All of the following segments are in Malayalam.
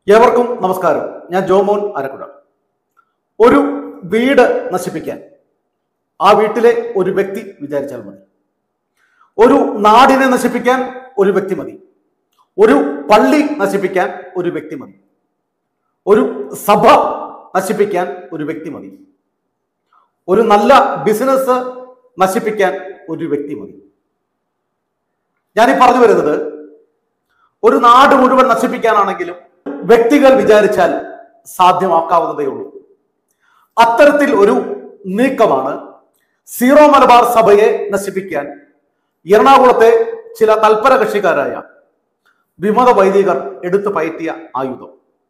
ഏവർക്കും നമസ്കാരം ഞാൻ ജോമോൻ അരക്കുട ഒരു വീട് നശിപ്പിക്കാൻ ആ വീട്ടിലെ ഒരു വ്യക്തി വിചാരിച്ചാൽ മതി ഒരു നാടിനെ നശിപ്പിക്കാൻ ഒരു വ്യക്തി മതി ഒരു പള്ളി നശിപ്പിക്കാൻ ഒരു വ്യക്തി മതി ഒരു സഭ നശിപ്പിക്കാൻ ഒരു വ്യക്തി മതി ഒരു നല്ല ബിസിനസ് നശിപ്പിക്കാൻ ഒരു വ്യക്തി മതി ഞാനീ പറഞ്ഞു വരുന്നത് ഒരു നാട് മുഴുവൻ നശിപ്പിക്കാനാണെങ്കിലും വ്യക്തികൾ വിചാരിച്ചാൽ സാധ്യമാക്കാവുന്നതേ ഉള്ളൂ അത്തരത്തിൽ ഒരു നീക്കമാണ് സീറോ മലബാർ സഭയെ നശിപ്പിക്കാൻ എറണാകുളത്തെ ചില തൽപര കക്ഷിക്കാരായ വിമത വൈദികർ എടുത്തു പയറ്റിയ ആയുധം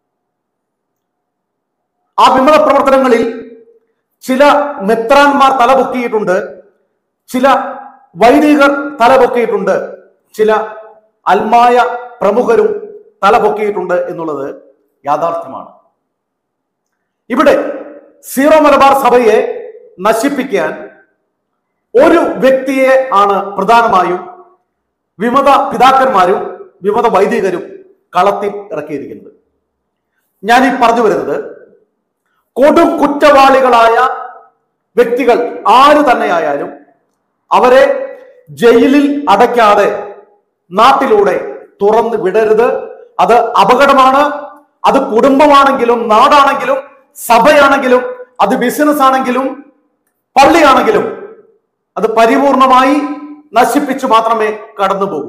ആ വിമത പ്രവർത്തനങ്ങളിൽ ചില മെത്രാന്മാർ തലപൊക്കിയിട്ടുണ്ട് ചില വൈദികർ തലപൊക്കിയിട്ടുണ്ട് ചില അൽമായ പ്രമുഖരും തലപൊക്കിയിട്ടുണ്ട് എന്നുള്ളത് യാഥാർത്ഥ്യമാണ് ഇവിടെ സീറോ മലബാർ സഭയെ നശിപ്പിക്കാൻ ഒരു വ്യക്തിയെ ആണ് പ്രധാനമായും വിമത പിതാക്കന്മാരും വിമത വൈദികരും കളത്തിൽ ഇറക്കിയിരിക്കുന്നത് ഞാൻ ഈ പറഞ്ഞു വരുന്നത് കൊടും കുറ്റവാളികളായ വ്യക്തികൾ ആര് തന്നെയായാലും അവരെ ജയിലിൽ അടയ്ക്കാതെ നാട്ടിലൂടെ തുറന്നു വിടരുത് അത് അപകടമാണ് അത് കുടുംബമാണെങ്കിലും നാടാണെങ്കിലും സഭയാണെങ്കിലും അത് ബിസിനസ് ആണെങ്കിലും പള്ളിയാണെങ്കിലും അത് പരിപൂർണമായി നശിപ്പിച്ചു മാത്രമേ കടന്നു പോകൂ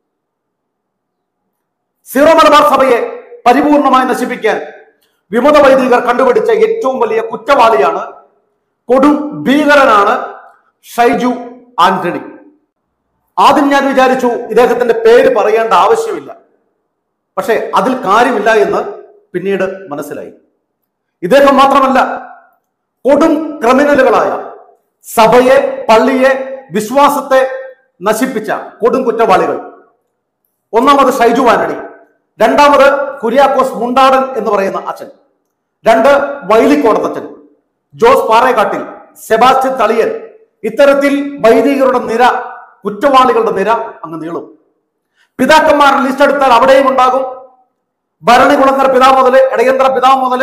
സീറോ മലബാർ സഭയെ പരിപൂർണമായി നശിപ്പിക്കാൻ വിമത വൈദികർ കണ്ടുപിടിച്ച ഏറ്റവും വലിയ കുറ്റവാളിയാണ് കൊടും ഭീകരനാണ് ഷൈജു ആന്റണി ആദ്യം ഞാൻ വിചാരിച്ചു ഇദ്ദേഹത്തിന്റെ പേര് പറയേണ്ട ആവശ്യമില്ല പക്ഷെ അതിൽ കാര്യമില്ല എന്ന് പിന്നീട് മനസ്സിലായി ഇദ്ദേഹം മാത്രമല്ല കൊടും ക്രിമിനലുകളായ സഭയെ പള്ളിയെ വിശ്വാസത്തെ നശിപ്പിച്ച കൊടും കുറ്റവാളികൾ ഒന്നാമത് ഷൈജു ആന്റണി രണ്ടാമത് കുര്യാക്കോസ് മുണ്ടാടൻ എന്ന് പറയുന്ന അച്ഛൻ രണ്ട് വൈലിക്കോടത്തച്ഛൻ ജോസ് പാറേക്കാട്ടിൽ സെബാസ്റ്റ്യൻ തളിയൻ ഇത്തരത്തിൽ വൈദികരുടെ നിര കുറ്റവാളികളുടെ നിര അങ്ങ് നീളും പിതാക്കന്മാരുടെ ലിസ്റ്റ് എടുത്താൽ അവിടെയും ഉണ്ടാകും ഭരണികുളങ്ങർ പിതാവ് മുതല് ഇടയന്ത്ര പിതാവ് മുതല്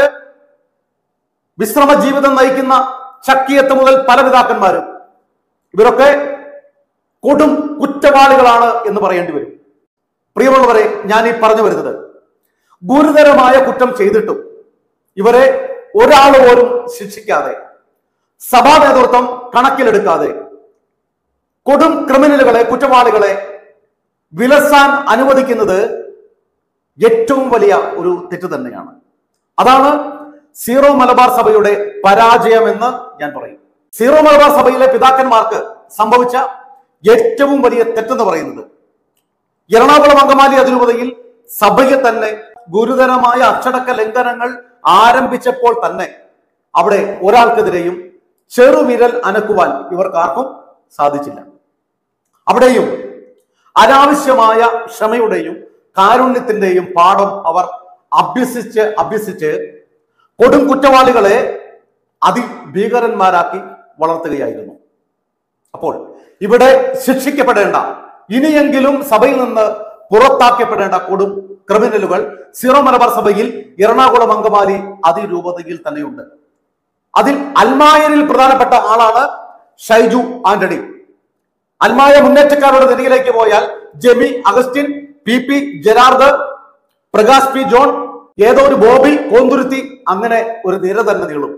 വിശ്രമ ജീവിതം നയിക്കുന്ന ചക്കിയത്ത് മുതൽ പല പിതാക്കന്മാരും ഇവരൊക്കെ കൊടും കുറ്റവാളികളാണ് എന്ന് പറയേണ്ടി വരും പ്രിയമുള്ളവരെ ഞാൻ ഈ പറഞ്ഞു വരുന്നത് ഗുരുതരമായ കുറ്റം ചെയ്തിട്ടും ഇവരെ ഒരാൾ പോലും ശിക്ഷിക്കാതെ സഭാ നേതൃത്വം കണക്കിലെടുക്കാതെ കൊടും ക്രിമിനലുകളെ കുറ്റവാളികളെ വിലസാൻ അനുവദിക്കുന്നത് ഏറ്റവും വലിയ ഒരു തെറ്റ് തന്നെയാണ് അതാണ് സീറോ മലബാർ സഭയുടെ പരാജയമെന്ന് ഞാൻ പറയും സീറോ മലബാർ സഭയിലെ പിതാക്കന്മാർക്ക് സംഭവിച്ച ഏറ്റവും വലിയ തെറ്റെന്ന് പറയുന്നത് എറണാകുളം അങ്കമാലി അതിരൂപതയിൽ സഭയെ തന്നെ ഗുരുതരമായ അച്ചടക്ക ലംഘനങ്ങൾ ആരംഭിച്ചപ്പോൾ തന്നെ അവിടെ ഒരാൾക്കെതിരെയും ചെറുവിരൽ അനക്കുവാൻ ഇവർക്കാർക്കും സാധിച്ചില്ല അവിടെയും അനാവശ്യമായ ക്ഷമയുടെയും കാരുണ്യത്തിന്റെയും പാഠം അവർ അഭ്യസിച്ച് അഭ്യസിച്ച് കൊടും കുറ്റവാളികളെ അതിഭീകരന്മാരാക്കി വളർത്തുകയായിരുന്നു അപ്പോൾ ഇവിടെ ശിക്ഷിക്കപ്പെടേണ്ട ഇനിയെങ്കിലും സഭയിൽ നിന്ന് പുറത്താക്കപ്പെടേണ്ട കൊടും ക്രിമിനലുകൾ സീറോ മലബാർ സഭയിൽ എറണാകുളം അങ്കമാലി അതിരൂപതയിൽ തന്നെയുണ്ട് അതിൽ അൽമായരിൽ പ്രധാനപ്പെട്ട ആളാണ് ഷൈജു ആന്റണി അൽമായ മുന്നേറ്റക്കാരുടെ നിരയിലേക്ക് പോയാൽ Jemi Augustine P P Gerard Prakash P John ഏതോ ഒരു ബോബി കോന്തുരുത്തി അങ്ങനെ ഒരു നിര തന്നെ നീളും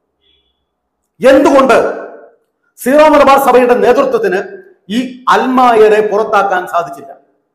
എന്തുകൊണ്ട് സീറോ മലബാർ സഭയുടെ നേതൃത്വത്തിന് ഈ അൽമായരെ പുറത്താക്കാൻ സാധിച്ചില്ല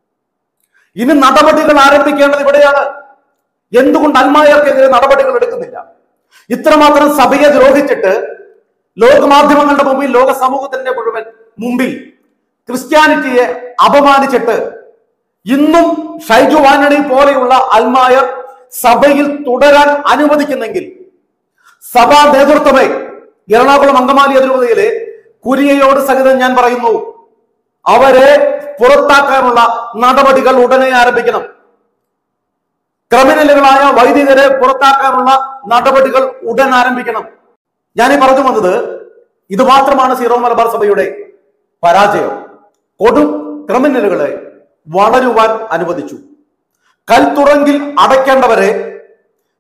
ഇനി നടപടികൾ ആരംഭിക്കേണ്ടത് ഇവിടെയാണ് എന്തുകൊണ്ട് അൽമായർക്കെതിരെ നടപടികൾ എടുക്കുന്നില്ല ഇത്രമാത്രം സഭയെ ദ്രോഹിച്ചിട്ട് ലോകമാധ്യമങ്ങളുടെ മുമ്പിൽ ലോക സമൂഹത്തിന്റെ മുഴുവൻ മുമ്പിൽ ക്രിസ്ത്യാനിറ്റിയെ അപമാനിച്ചിട്ട് ഇന്നും ഷൈജു ആന്റണി പോലെയുള്ള അൽമായർ സഭയിൽ തുടരാൻ അനുവദിക്കുന്നെങ്കിൽ സഭാ നേതൃത്വമേ എറണാകുളം അങ്കമാലി അതിരൂപതയിലെ കുരിയയോട് സഹിതം ഞാൻ പറയുന്നു അവരെ പുറത്താക്കാനുള്ള നടപടികൾ ഉടനെ ആരംഭിക്കണം ക്രിമിനലുകളായ വൈദികരെ പുറത്താക്കാനുള്ള നടപടികൾ ഉടൻ ആരംഭിക്കണം ഞാൻ ഈ പറഞ്ഞു വന്നത് ഇത് മാത്രമാണ് സീറോ മലബാർ സഭയുടെ പരാജയം കൊടും ക്രിമിനലുകളെ വളരുവാൻ അനുവദിച്ചു കൽത്തുറങ്കിൽ അടയ്ക്കേണ്ടവരെ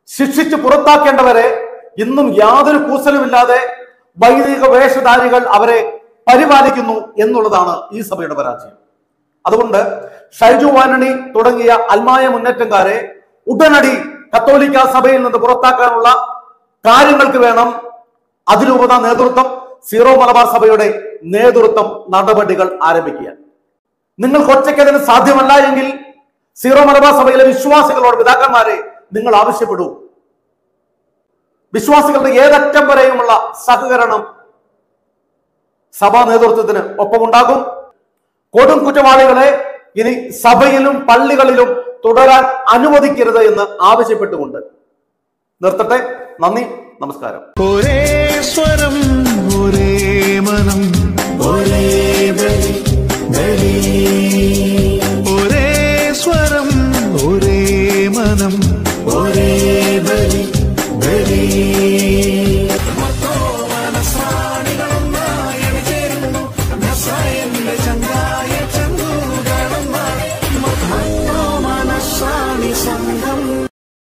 ശിക്ഷിച്ച് പുറത്താക്കേണ്ടവരെ ഇന്നും യാതൊരു കൂസലുമില്ലാതെ വൈദിക വേഷധാരികൾ അവരെ പരിപാലിക്കുന്നു എന്നുള്ളതാണ് ഈ സഭയുടെ പരാജയം അതുകൊണ്ട് ഷൈജു വാനണി തുടങ്ങിയ അൽമായ മുന്നേറ്റക്കാരെ ഉടനടി കത്തോലിക്ക സഭയിൽ നിന്ന് പുറത്താക്കാനുള്ള കാര്യങ്ങൾക്ക് വേണം അതിരൂപത നേതൃത്വം സീറോ മലബാർ സഭയുടെ നേതൃത്വം നടപടികൾ ആരംഭിക്കുക നിങ്ങൾക്ക് ഒറ്റയ്ക്ക് അതിന് സാധ്യമല്ല എങ്കിൽ സീറോ മലബാർ സഭയിലെ വിശ്വാസികളോട് പിതാക്കന്മാരെ നിങ്ങൾ ആവശ്യപ്പെടൂ വിശ്വാസികളുടെ ഏതറ്റം വരെയുമുള്ള സഹകരണം സഭാ നേതൃത്വത്തിന് ഒപ്പമുണ്ടാകും കൊടും കുറ്റവാളികളെ ഇനി സഭയിലും പള്ളികളിലും തുടരാൻ അനുവദിക്കരുത് എന്ന് ആവശ്യപ്പെട്ടുകൊണ്ട് നിർത്തട്ടെ നന്ദി നമസ്കാരം ഒരേ സ്വരം ഒരേ മനം ഒരേ ബലി ബലി ഒരേ സ്വരം ഒരേ മനം ഒരേ ബലി ബലി